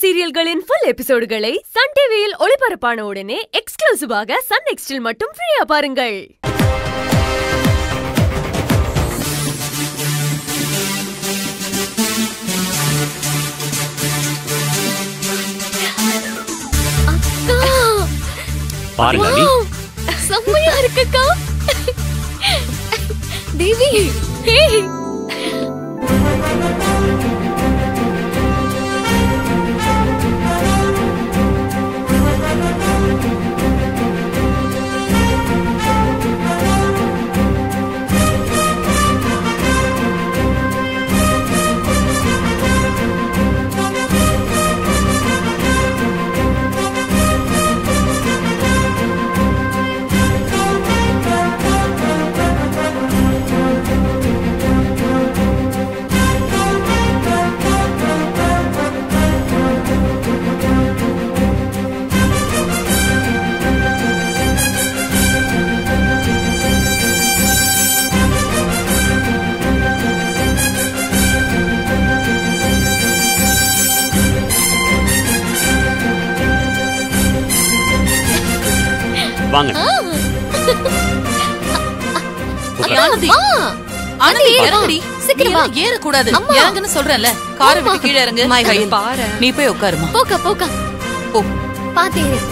சீரியல்களின் full எபிசோடுகளை Sun டிவியில் ஒளிபரப்பான உடனே எக்ஸ்க்ளூசிவாக சன் நெக்ஸ்டில் மட்டும் ஃப்ரீயா பாருங்கள் பாருங்க அண்ணி செம்மையா இருக்குக்கா தேவி ஹே வாங்க உட்காரு. ஆனந்தி ஆ ஆனந்தி ஏறு. இறங்குடி சீக்கிரம் வா. ஏற கூடாது அம்மா. இறங்குன்னு சொல்றேன்ல காரை அம்மா. விட்டு கீழே இறங்கு கையில் பாரு நீ போய் உட்காருமா போக்கா போக்கா போ பாத்து ஏறு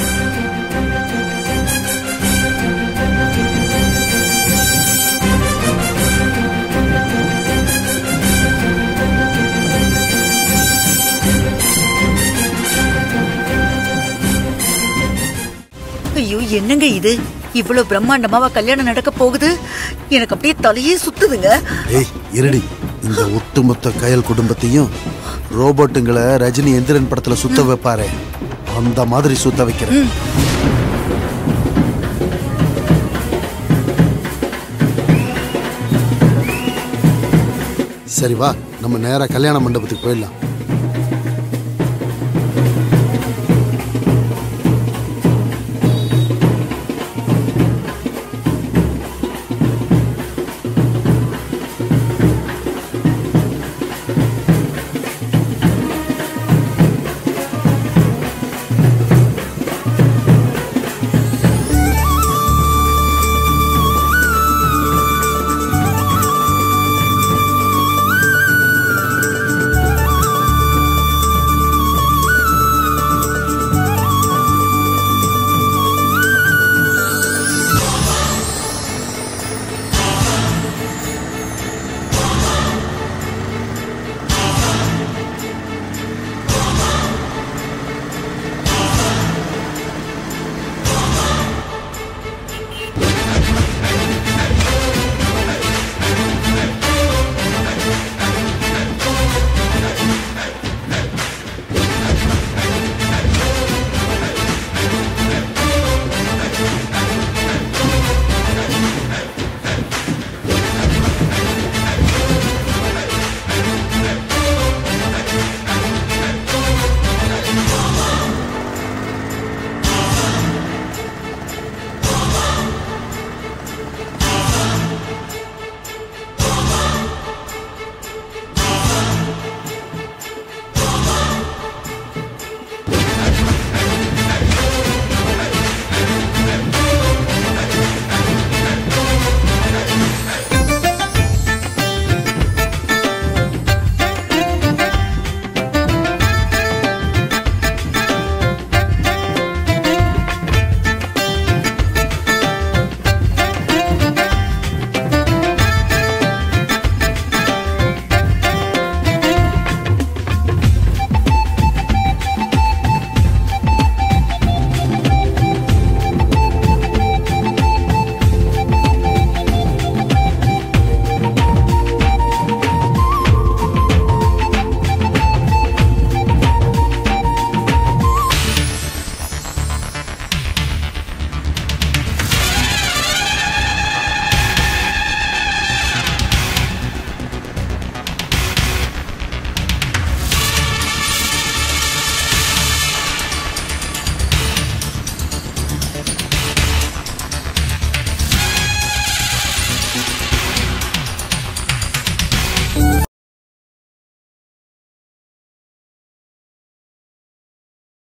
ஐயோ என்னங்க இது இவ்வளவு பிரம்மாண்டமாவா கல்யாணம் நடக்க போகுது எனக்கு அப்படியே தலையே சுத்துதுங்க ஏய் இருடி இந்த ஒட்டுமொத்த கயல் குடும்பத்தையும் ரோபோட்டுங்களை ரஜினி எந்திரன் படத்துல சுத்த வைப்பாரே அந்த மாதிரி சுத்த வைக்கிறேன் சரி வா நம்ம நேரா கல்யாண மண்டபத்துக்கு போயிடலாம்